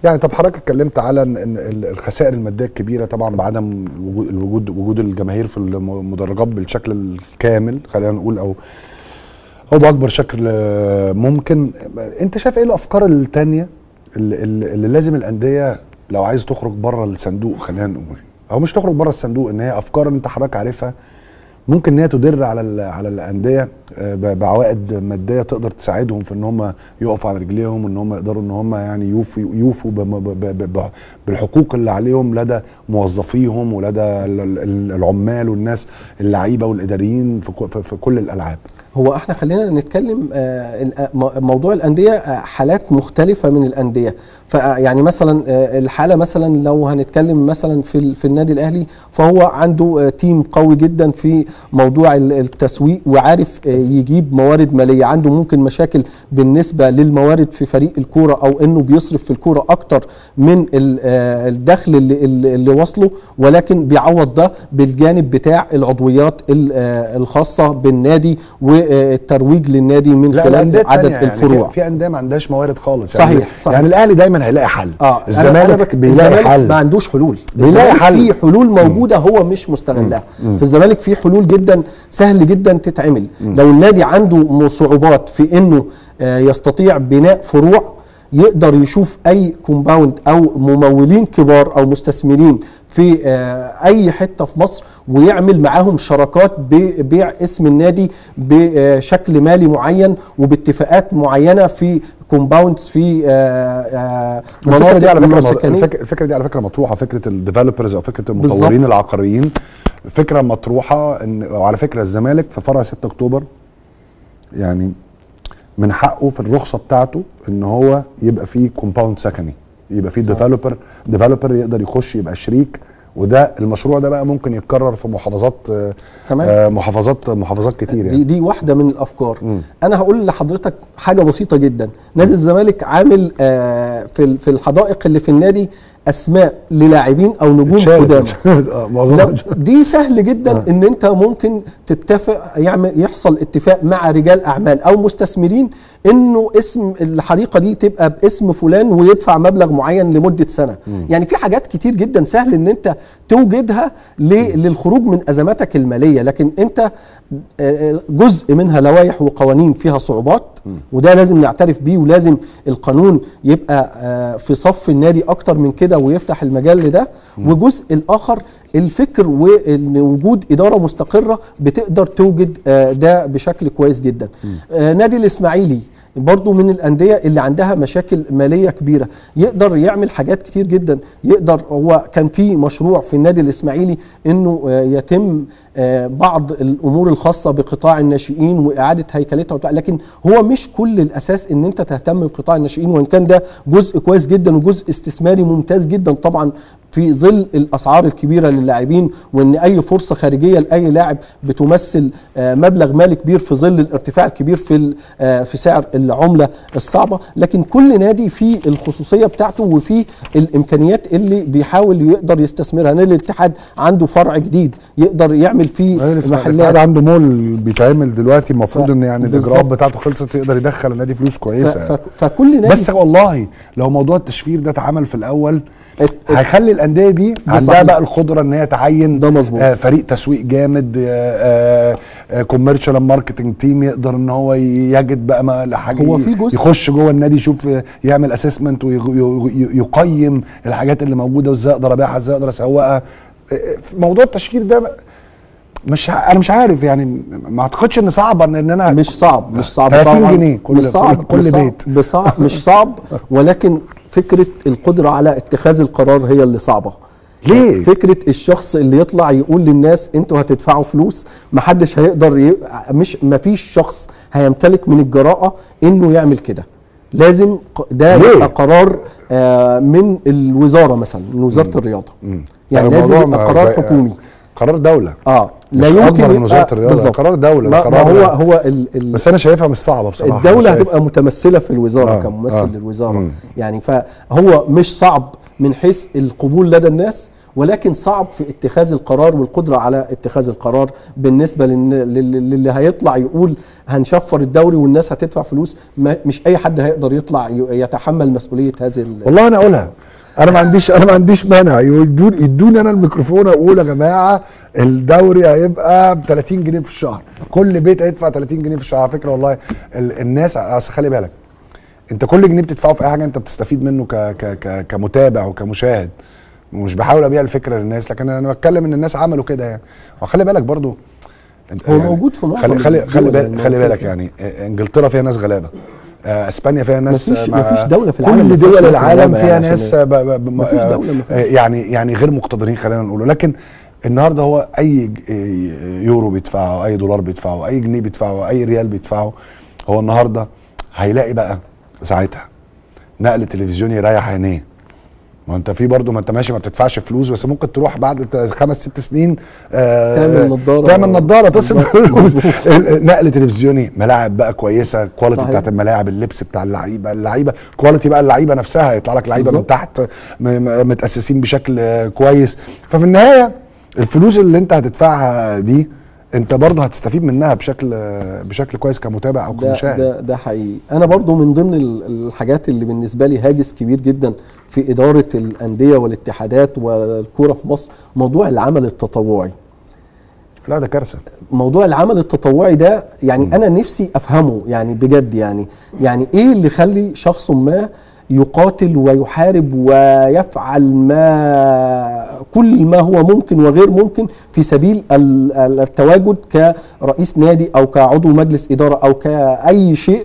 يعني طب حضرتك اتكلمت على ان إن ال- الخسائر الماديه الكبيره طبعا بعدم وجود الوجود وجود الجماهير في المدرجات بالشكل الكامل خلينا نقول او او باكبر شكل آه، ممكن انت شايف ايه الافكار التانية اللي, اللي اللي لازم الانديه لو عايز تخرج بره الصندوق خلينا نقول او مش تخرج بره الصندوق ان هي افكار انت حضرتك عارفها ممكن ان هي تدر على ال- على الانديه آه، ب- بعوائد ماديه تقدر تساعدهم في ان هم يقفوا على رجليهم ان هم يقدروا ان هم يعني يوفوا يوفوا بم- ب- ب- ب- بالحقوق اللي عليهم لدى موظفيهم ولدى ال- ال- العمال والناس اللعيبه والاداريين في كو- في في كل الالعاب هو احنا خلينا نتكلم آه، ال- آه، م- موضوع الانديه آه، حالات مختلفه من الانديه فيعني مثلا آه، الحاله مثلا لو هنتكلم مثلا في ال- في النادي الاهلي فهو عنده آه، تيم قوي جدا في موضوع ال- التسويق وعارف آه، يجيب موارد ماليه عنده ممكن مشاكل بالنسبه للموارد في فريق الكوره او انه بيصرف في الكوره اكتر من ال- آه، الدخل اللي, اللي اللي واصله ولكن بيعوض ده بالجانب بتاع العضويات ال- آه، الخاصه بالنادي والترويج للنادي من خلال الأندية عدد التانية يعني الفروع في, في انديه ما عندهاش موارد خالص صحيح، يعني صحيح. يعني الاهلي دايما هيلاقي حل اه أنا- الزمالك أنا بك- بيلاقي الزمالك حل ما عندوش حلول بيلاقي الزمالك حل. في حلول موجوده هو مش مستغلها في الزمالك في حلول جدا سهل جدا تتعمل لو النادي عنده م- صعوبات في انه آه، يستطيع بناء فروع يقدر يشوف اي كومباوند او ممولين كبار او مستثمرين في آه، اي حته في مصر ويعمل معاهم شراكات ببيع اسم النادي بشكل مالي معين وباتفاقات معينه في كومباوندز في آه، آه، الفكره دي على مناطق فكره مسكنيه الفكره, الفكرة دي على فكره مطروحه فكره الديفلوبرز او فكره بالظبط. المطورين العقاريين فكره مطروحه ان وعلى فكره الزمالك في فرع 6 اكتوبر يعني من حقه في الرخصه بتاعته ان هو يبقى فيه كومباوند سكني يبقى فيه ديفلوبر ديفلوبر يقدر يخش يبقى شريك وده المشروع ده بقى ممكن يتكرر في محافظات آه، تمام. آه، محافظات محافظات كتير دي يعني دي واحده من الافكار مم. انا هقول لحضرتك حاجه بسيطه جدا نادي الزمالك عامل آه في ال- في الحدائق اللي في النادي اسماء للاعبين او نجوم اتشالت- قدام اتشالت، آه، معظمها لا، اتشالت. دي سهل جدا آه. ان انت ممكن تتفق يعمل يحصل اتفاق مع رجال اعمال او مستثمرين انه اسم الحديقه دي تبقى باسم فلان ويدفع مبلغ معين لمده سنه يعني في حاجات كتير جدا سهل ان انت توجدها ل- للخروج من ازماتك الماليه لكن انت آه، جزء منها لوائح وقوانين فيها صعوبات وده لازم نعترف بيه ولازم القانون يبقى آه، في صف النادي اكتر من كده ويفتح المجال لده وجزء الاخر الفكر وان وجود اداره مستقره بتقدر توجد آه، ده بشكل كويس جدا آه، نادي الاسماعيلي برضو من الأندية اللي عندها مشاكل مالية كبيرة يقدر يعمل حاجات كتير جدا يقدر هو كان في مشروع في النادي الإسماعيلي أنه آه، يتم آه، بعض الأمور الخاصة بقطاع الناشئين وإعادة هيكلتها وبتاع لكن هو مش كل الأساس أن أنت تهتم بقطاع الناشئين وإن كان ده جزء كويس جدا وجزء استثماري ممتاز جدا طبعا في ظل الاسعار الكبيره للاعبين وان اي فرصه خارجيه لاي لاعب بتمثل آه، مبلغ مالي كبير في ظل الارتفاع الكبير في ال- آه، في سعر العمله الصعبه لكن كل نادي فيه الخصوصيه بتاعته وفيه الامكانيات اللي بيحاول يقدر يستثمرها نادي الاتحاد عنده فرع جديد يقدر يعمل فيه الاتحاد محلات عنده مول بيتعمل دلوقتي المفروض ف- ان يعني بالظبط. الاجراءات بتاعته خلصت يقدر يدخل النادي فلوس ف- كويسه ف- فكل نادي بس والله لو موضوع التشفير ده اتعمل في الاول ات- هيخلي الانديه دي عندها صحيح. بقى القدره ان هي تعين ده مظبوط. آه فريق تسويق جامد كوميرشال ماركتنج تيم يقدر ان هو يجد بقى ما حاجه هو في جزء- يخش جوه النادي يشوف آه، يعمل اسسمنت ويقيم الحاجات اللي موجوده وازاي اقدر ابيعها ازاي اقدر اسوقها آه، آه، موضوع التشفير ده مش ع- انا مش عارف يعني ما اعتقدش ان صعب ان إن انا مش صعب مش صعب 30 طبعا جنيه كل مش صعب كل, كل مش صعب بيت بصعب مش صعب ولكن فكره القدره على اتخاذ القرار هي اللي صعبه ليه؟ فكره الشخص اللي يطلع يقول للناس انتوا هتدفعوا فلوس محدش هيقدر ي... مش مفيش شخص هيمتلك من الجراءه انه يعمل كده لازم ق- ده ليه؟ يبقى قرار آه من الوزاره مثلا من وزاره الرياضه يعني يعني لازم الموضوع يبقى ما- قرار بقى- حكومي قرار دوله اه مش لا يمكن أكبر من يبقى وزارة الرياضة، بالظبط. قرار دولة، ده ما, ما قرار- هو هو ال ال بس انا شايفها مش صعبه بصراحه الدولة أنا شايف- هتبقى متمثلة في الوزارة آه، كممثل آه. للوزارة مم. يعني فهو مش صعب من حيث القبول لدى الناس ولكن صعب في اتخاذ القرار والقدره على اتخاذ القرار بالنسبه للن- لل- للي هيطلع يقول هنشفر الدوري والناس هتدفع فلوس ما مش اي حد هيقدر يطلع ي- يتحمل مسؤوليه هذه ال- والله انا اقولها انا ما عنديش انا ما عنديش مانع يدوني يدوني انا الميكروفون اقول يا جماعه الدوري هيبقى ب 30 جنيه في الشهر كل بيت هيدفع 30 جنيه في الشهر على فكره والله ال- الناس اصل خلي بالك انت كل جنيه بتدفعه في اي حاجه انت بتستفيد منه ك ك ك كمتابع وكمشاهد مش بحاول ابيع الفكره للناس لكن انا بتكلم ان الناس عملوا كده يعني وخلي بالك برضو انت هو موجود في معظم خلي خلي خلي, الدول بالك خلي الموجودة. بالك يعني آه، انجلترا فيها ناس غلابه آه، اسبانيا فيها ناس مفيش- ما- مفيش دولة في العالم كل ما فيهاش دول ناس العالم غلابة فيها يعني ناس عشان- ب- ب- ب- مفيش آه، دولة ما فيهاش. آه، يعني يعني غير مقتدرين خلينا نقوله لكن النهارده هو اي ج- آه، يورو بيدفعه اي دولار بيدفعه اي جنيه بيدفعه اي ريال بيدفعه هو النهارده هيلاقي بقى ساعتها نقل تلفزيوني يريح عينيه ما انت في برضه ما انت ماشي ما بتدفعش فلوس بس ممكن تروح بعد ت- خمس ست سنين آه تعمل نضارة. تعمل نضاره تصرف بالظبط. فلوس ال- نقل تلفزيوني ملاعب بقى كويسه كواليتي صحيح. بتاعت الملاعب اللبس بتاع اللعيبه اللعيبه كواليتي بقى اللعيبه نفسها يطلع لك لعيبه من بالظبط. تحت م- م- متاسسين بشكل آه، كويس ففي النهايه الفلوس اللي انت هتدفعها دي انت برضه هتستفيد منها بشكل آه، بشكل كويس كمتابع او ده كمشاهد ده ده حقيقي انا برضو من ضمن ال- الحاجات اللي بالنسبه لي هاجس كبير جدا في اداره الانديه والاتحادات والكوره في مصر موضوع العمل التطوعي لا ده كارثه موضوع العمل التطوعي ده يعني انا نفسي افهمه يعني بجد يعني يعني ايه اللي يخلي شخص ما يقاتل ويحارب ويفعل ما كل ما هو ممكن وغير ممكن في سبيل ال- ال- التواجد كرئيس نادي او كعضو مجلس اداره او كاي شيء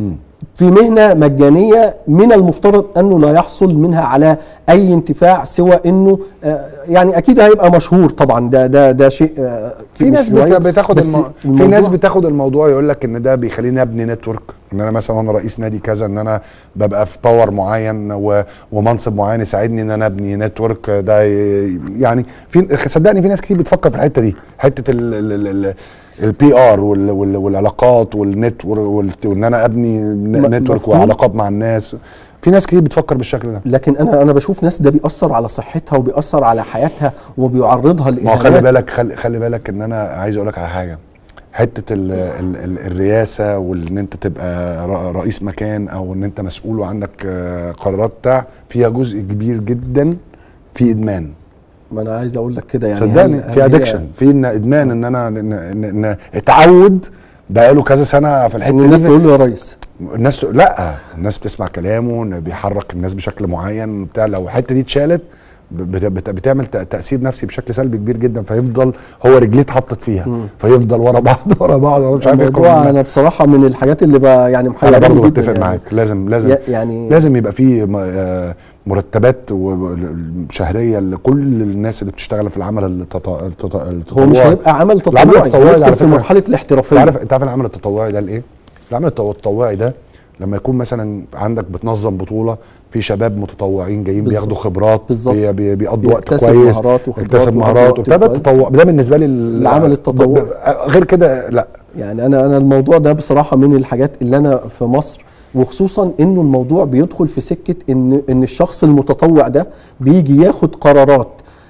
في مهنه مجانيه من المفترض انه لا يحصل منها على اي انتفاع سوى انه آه، يعني اكيد هيبقى مشهور طبعا ده ده ده شيء آه، في مش ناس شوية، بت- بتاخد بس الم... في الموضوع- ناس بتاخد الموضوع يقول لك ان ده بيخليني ابني نتورك ان انا مثلا انا رئيس نادي كذا ان انا ببقى في باور معين و... ومنصب معين يساعدني ان انا ابني نتورك ده ي... يعني في صدقني في ناس كتير بتفكر في الحته دي حته ال... ال... ال... ال... البي ار وال... وال... والعلاقات والنت وال... وان انا ابني ن- نتورك مفهوم. وعلاقات مع الناس في ناس كتير بتفكر بالشكل ده لكن انا انا بشوف ناس ده بيأثر على صحتها وبيأثر على حياتها وبيعرضها ما هو خلي لإهانات بالك خلي, خلي بالك ان انا عايز اقول لك على حاجه حته ال ال ال الرئاسه وان انت تبقى ر- رئيس مكان او ان انت مسؤول وعندك آه، قرارات بتاع فيها جزء كبير جدا في ادمان ما انا عايز اقول لك كده يعني صدقني هل- في هل هي- ادكشن في إن ادمان ان انا ان, إن, إن اتعود بقاله كذا سنه في الحته ان الناس دي. تقول له يا ريس الناس تق- لا الناس بتسمع كلامه إنه بيحرك الناس بشكل معين بتاع لو الحته دي اتشالت بت- بت- بتعمل تأ- تاثير نفسي بشكل سلبي كبير جدا فيفضل هو رجليه اتحطت فيها فيفضل ورا بعض ورا بعض انا مش عارف يركب الموضوع منها. انا بصراحه من الحاجات اللي بقى يعني انا محيراني برضه جدا بتفق يعني. معاك لازم لازم يا- يعني لازم يبقى في م- آه، مرتبات و- شهريه لكل الناس اللي بتشتغل في العمل التط- التط- هو التطوعي مش هيبقى عمل العمل تطوعي التطوعي ده على هيدخل في فكرة- مرحله انت الاحترافيه عارف انت عارف العمل التطوعي ده لايه؟ العمل التطو- التطوعي ده لما يكون مثلا عندك بتنظم بطوله في شباب متطوعين جايين بالظبط. بياخدوا خبرات بالظبط. بي بي بيقضوا وقت بيكتسب كويس مهارات وخبرات يكتسب ويقضوا مهارات وقت وبتاع ده كويس. التطوع ده بالنسبه لي ال- العمل التطوعي. ب- ب- غير كده لا يعني انا انا الموضوع ده بصراحه من الحاجات اللي انا في مصر وخصوصا انه الموضوع بيدخل في سكه ان ان الشخص المتطوع ده بيجي ياخد قرارات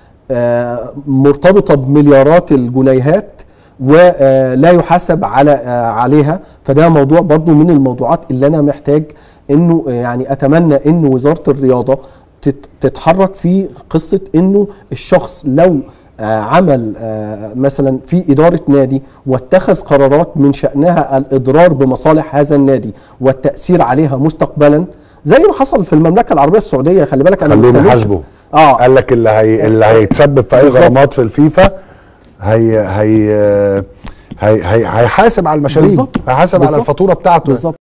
آه، مرتبطه بمليارات الجنيهات ولا يحاسب على آه، عليها فده موضوع برضو من الموضوعات اللي انا محتاج انه آه، يعني اتمنى انه وزاره الرياضه تت- تتحرك في قصه انه الشخص لو آه، عمل آه، مثلا في إدارة نادي واتخذ قرارات من شأنها الإضرار بمصالح هذا النادي والتأثير عليها مستقبلا زي ما حصل في المملكة العربية السعودية خلي بالك أنا ما خلوهم بتكلمش- يحاسبوا اه قال لك اللي هي اللي هيتسبب في اي بالظبط. غرامات في الفيفا هي هي هي هي هيحاسب على المشاريب بالظبط. هيحاسب على بالظبط. الفاتوره بتاعته بالظبط